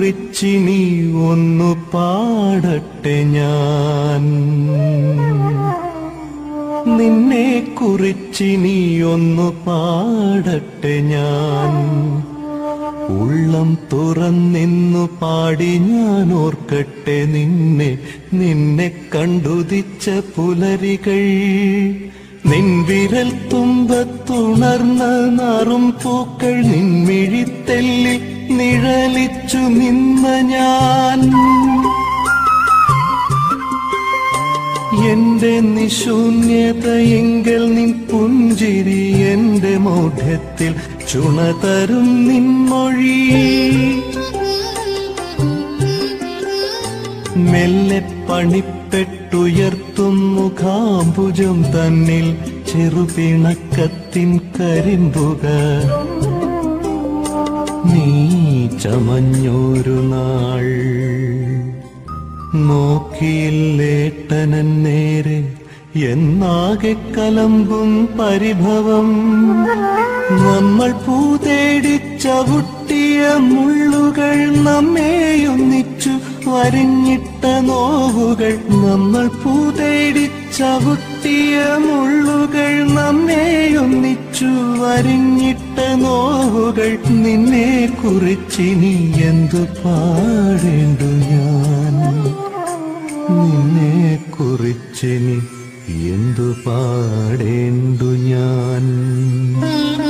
കുറിച്ചിനി ഒന്നു പാടട്ടെ ഞാൻ നിന്നെ കുറിച്ചിനി ഒന്നു പാടട്ടെ ഞാൻ ഉള്ളം തുറന്നിന്നു പാടി ഞാൻ ഓർക്കട്ടെ നിന്നെ നിന്നെ കണ്ടുദിച്ച പുലരികൾ നിൻ വിരൽ തുമ്പത്തുണർന്ന നാറും പൂക്കൾ നിൻമിഴിത്തെല്ലി നിഴലിച്ചു നിന്ന ഞാൻ എന്റെ നിശൂന്യതയെങ്കിൽ നിൻ പുഞ്ചിരി എന്റെ മൗഢ്യത്തിൽ ചുണതരും നിൻമൊഴി മെല്ലെ പണിപ്പെട്ടുയർത്തും മുഖാംബുജം തന്നിൽ ചെറുപിണക്കത്തിൻ കരിമ്പുക നീ ചമഞ്ഞൊരു നാൾ നോക്കിയില്ലേട്ടനൻ നേരെ എന്നാകെ കലമ്പും പരിഭവം നമ്മൾ പൂതേടി ചവിട്ടിയ മുള്ളുകൾ നമ്മെയൊന്നിച്ചു വരിഞ്ഞിട്ട നോവുകൾ നമ്മൾ പൂതേടി ചവിട്ടിയ മുള്ളുകൾ നമ്മെയൊന്നിച്ചു വരിഞ്ഞിട്ട നോവുകൾ നിന്നെ കുറിച്ചിനി എന്തു പാടേണ്ടു ഞാൻ നിന്നെ കുറിച്ചിനി എന്തു പാടേണ്ടു ഞാൻ